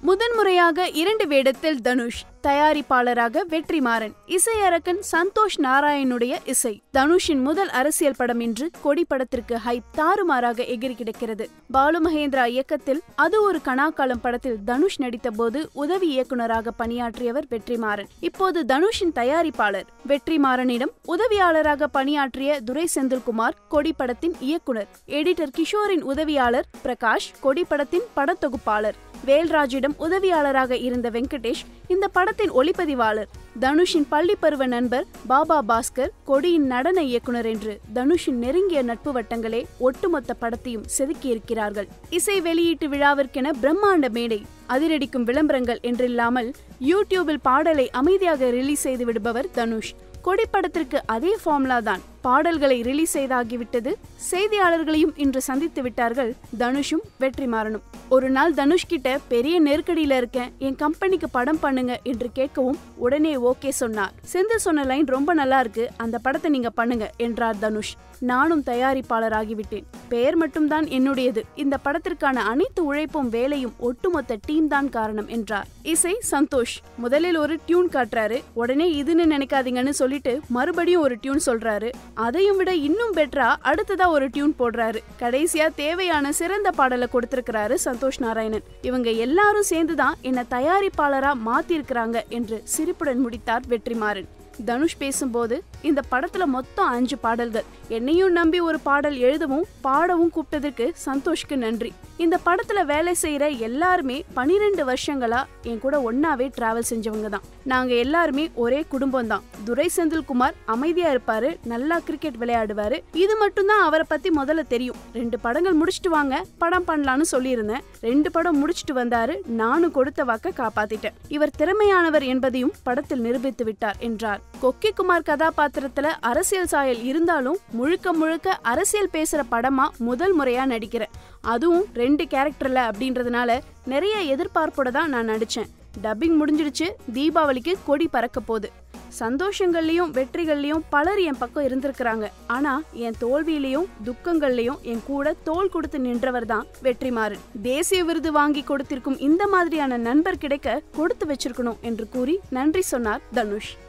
முதன்முறையாக இரண்டு வேடத்தில் தனுஷ் தயாரிப்பாளராக வெற்றிமாறன் இசையரக்கன் சந்தோஷ் நாராயணுடைய இசை தனுஷின் முதல் அரசியல் படம் இன்று கொடி படத்திற்கு ஹைப் தாறுமாறாக எகிரி கிடக்கிறது பாலு மகேந்திரா இயக்கத்தில் அது ஒரு கணாக்காலம் படத்தில் தனுஷ் நடித்த போது உதவி இயக்குனராக பணியாற்றியவர் வெற்றிமாறன் இப்போது தனுஷின் தயாரிப்பாளர் வெற்றிமாறனிடம் உதவியாளராக பணியாற்றிய துரை செந்தில்குமார் கொடி படத்தின் இயக்குனர் எடிட்டர் கிஷோரின் உதவியாளர் பிரகாஷ் கொடி படத்தின் படத்தொகுப்பாளர் வேல்ராஜிடம் உதவியாளராக இருந்த வெங்கடேஷ் இந்த படத்தின் ஒளிப்பதிவாளர் தனுஷின் பள்ளி பருவ நண்பர் பாபா பாஸ்கர் கொடியின் நடன இயக்குனர் என்று தனுஷின் நெருங்கிய நட்பு வட்டங்களே ஒட்டுமொத்த படத்தையும் செதுக்கியிருக்கிறார்கள் இசை வெளியீட்டு விழாவிற்கென பிரம்மாண்ட மேடை அதிரடிக்கும் விளம்பரங்கள் என்றில்லாமல் யூடியூபில் பாடலை அமைதியாக ரிலீஸ் செய்து விடுபவர் தனுஷ் கொடி படத்திற்கு அதே ஃபார்முலா தான் பாடல்களை ரிலீஸ் செய்தாகிவிட்டது செய்தியாளர்களையும் இன்று சந்தித்து விட்டார்கள் தனுஷும் வெற்றிமாறனும் ஒரு நாள் தனுஷ் கிட்ட பெரிய நெருக்கடியில இருக்கேன் என் கம்பெனிக்கு படம் பண்ணுங்க என்று கேட்கவும் உடனே ஓகே சொன்னார் செந்தில் சொன்ன லைன் ரொம்ப நல்லா இருக்கு அந்த படத்தை நீங்க பண்ணுங்க என்றார் தனுஷ் நானும் தயாரிப்பாளர் ஆகிவிட்டேன் பெயர் மட்டும்தான் என்னுடையது இந்த படத்திற்கான அனைத்து உழைப்பும் வேலையும் ஒட்டுமொத்த டீம் தான் காரணம் என்றார் இசை சந்தோஷ் முதலில் ஒரு டியூன் காட்டுறாரு உடனே இதுன்னு நினைக்காதீங்கன்னு சொல்லிட்டு மறுபடியும் ஒரு டியூன் சொல்றாரு அதையும் விட இன்னும் பெட்டரா அடுத்ததா ஒரு டியூன் போடுறாரு கடைசியா தேவையான சிறந்த பாடலை கொடுத்திருக்கிறாரு சந்தோஷ் நாராயணன் இவங்க எல்லாரும் சேர்ந்துதான் என்ன தயாரிப்பாளரா மாத்திருக்கிறாங்க என்று சிரிப்புடன் முடித்தார் வெற்றிமாறன் தனுஷ் பேசும்போது இந்த படத்துல மொத்தம் அஞ்சு பாடல்கள் என்னையும் நம்பி ஒரு பாடல் எழுதவும் பாடவும் கூப்பிட்டதற்கு சந்தோஷ்க்கு நன்றி இந்த படத்துல வேலை செய்யற எல்லாருமே பனிரெண்டு வருஷங்களா என் கூட ஒன்னாவே டிராவல் செஞ்சவங்க தான் நாங்க எல்லாருமே ஒரே குடும்பம் தான் துரை செந்தில்குமார் அமைதியா இருப்பாரு நல்லா கிரிக்கெட் விளையாடுவாரு இது மட்டும் தான் அவரை பத்தி முதல்ல தெரியும் ரெண்டு படங்கள் முடிச்சிட்டு வாங்க படம் பண்ணலாம்னு சொல்லியிருந்தேன் ரெண்டு படம் முடிச்சிட்டு வந்தாரு நானும் கொடுத்த வாக்க காப்பாத்திட்டேன் இவர் திறமையானவர் என்பதையும் படத்தில் நிரூபித்து விட்டார் என்றார் கொக்கி குமார் கதாபாத்திரத்துல அரசியல் சாயல் இருந்தாலும் முழுக்க முழுக்க அரசியல் பேசுற படமா முதல் முறையா நடிக்கிறேன் அதுவும் ரெண்டு கேரக்டர்ல அப்படின்றதுனால நிறைய எதிர்பார்ப்போட தான் நான் நடிச்சேன் டப்பிங் முடிஞ்சிடுச்சு தீபாவளிக்கு கொடி பறக்க போகுது சந்தோஷங்கள்லயும் வெற்றிகள்லயும் பலர் என் பக்கம் இருந்திருக்கிறாங்க ஆனா என் தோல்வியிலையும் துக்கங்கள்லயும் என் கூட தோல் கொடுத்து நின்றவர் தான் வெற்றிமாறன் தேசிய விருது வாங்கி கொடுத்திருக்கும் இந்த மாதிரியான நண்பர் கிடைக்க கொடுத்து வச்சிருக்கணும் என்று கூறி நன்றி சொன்னார் தனுஷ்